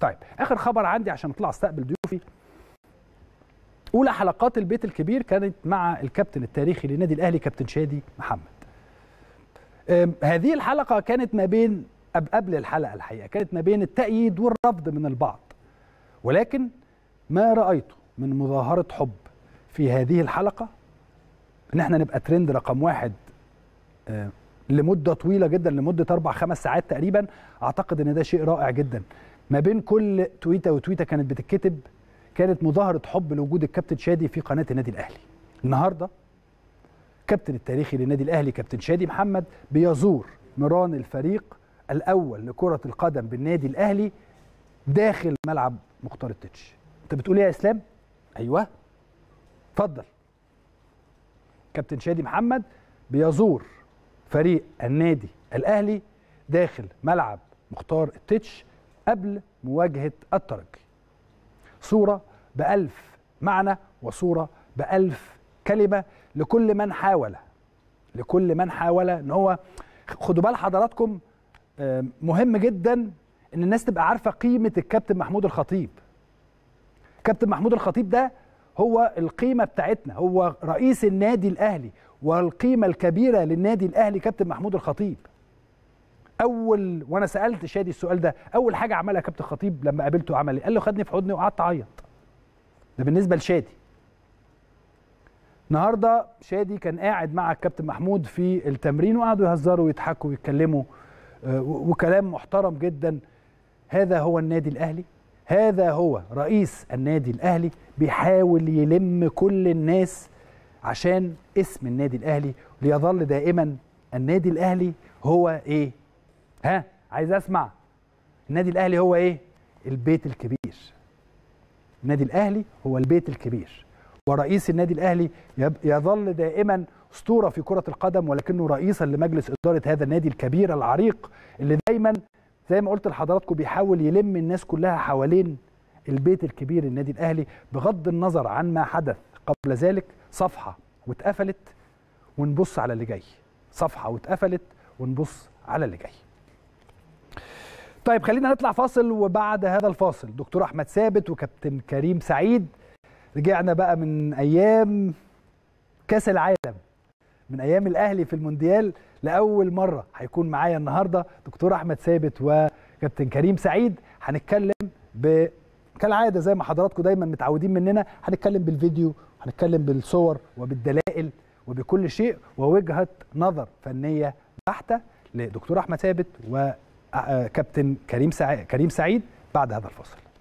طيب اخر خبر عندي عشان اطلع استقبل ضيوفي اولى حلقات البيت الكبير كانت مع الكابتن التاريخي للنادي الاهلي كابتن شادي محمد أم، هذه الحلقه كانت ما بين أب- قبل الحلقه الحقيقه كانت ما بين التأييد والرفض من البعض ولكن ما رايته من مظاهره حب في هذه الحلقه ان احنا نبقى ترند رقم واحد آه، لمده طويله جدا لمده اربع خمس ساعات تقريبا اعتقد ان ده شيء رائع جدا ما بين كل تويته وتويته كانت بتتكتب كانت مظاهره حب لوجود الكابتن شادي في قناه النادي الاهلي النهارده كابتن التاريخي للنادي الاهلي كابتن شادي محمد بيزور مران الفريق الاول لكره القدم بالنادي الاهلي داخل ملعب مختار التتش انت بتقول ايه يا اسلام ايوه اتفضل كابتن شادي محمد بيزور فريق النادي الاهلي داخل ملعب مختار التتش قبل مواجهه الترجي صوره بألف معنى وصوره بألف كلمه لكل من حاول لكل من حاول ان هو خدوا بال حضراتكم آه، مهم جدا ان الناس تبقى عارفه قيمه الكابتن محمود الخطيب كابتن محمود الخطيب ده هو القيمه بتاعتنا هو رئيس النادي الاهلي والقيمه الكبيره للنادي الاهلي كابتن محمود الخطيب اول وانا سالت شادي السؤال ده اول حاجه عملها كابتن خطيب لما قابلته عمل ايه قال له خدني في حضني وقعدت اعيط ده بالنسبه لشادي النهارده شادي كان قاعد مع الكابتن محمود في التمرين وقعدوا يهزروا ويضحكوا ويتكلموا آه، و- وكلام محترم جدا هذا هو النادي الاهلي هذا هو رئيس النادي الاهلي بيحاول يلم كل الناس عشان اسم النادي الاهلي ليظل دائما النادي الاهلي هو ايه ها عايز اسمع النادي الاهلي هو ايه البيت الكبير النادي الاهلي هو البيت الكبير ورئيس النادي الاهلي يب- يظل دائما اسطوره في كره القدم ولكنه رئيسا لمجلس اداره هذا النادي الكبير العريق اللي دايما زي ما قلت لحضراتكم بيحاول يلم الناس كلها حوالين البيت الكبير النادي الاهلي بغض النظر عن ما حدث قبل ذلك صفحه واتقفلت ونبص على اللي جاي صفحه واتقفلت ونبص على اللي جاي طيب خلينا نطلع فاصل وبعد هذا الفاصل دكتور احمد ثابت وكابتن كريم سعيد رجعنا بقى من ايام كاس العالم من ايام الاهلي في المونديال لاول مره هيكون معايا النهارده دكتور احمد ثابت وكابتن كريم سعيد هنتكلم ب كالعاده زي ما حضراتكم دايما متعودين مننا هنتكلم بالفيديو هنتكلم بالصور وبالدلائل وبكل شيء ووجهه نظر فنيه بحته لدكتور احمد ثابت وكابتن كريم سعيد كريم سعيد بعد هذا الفصل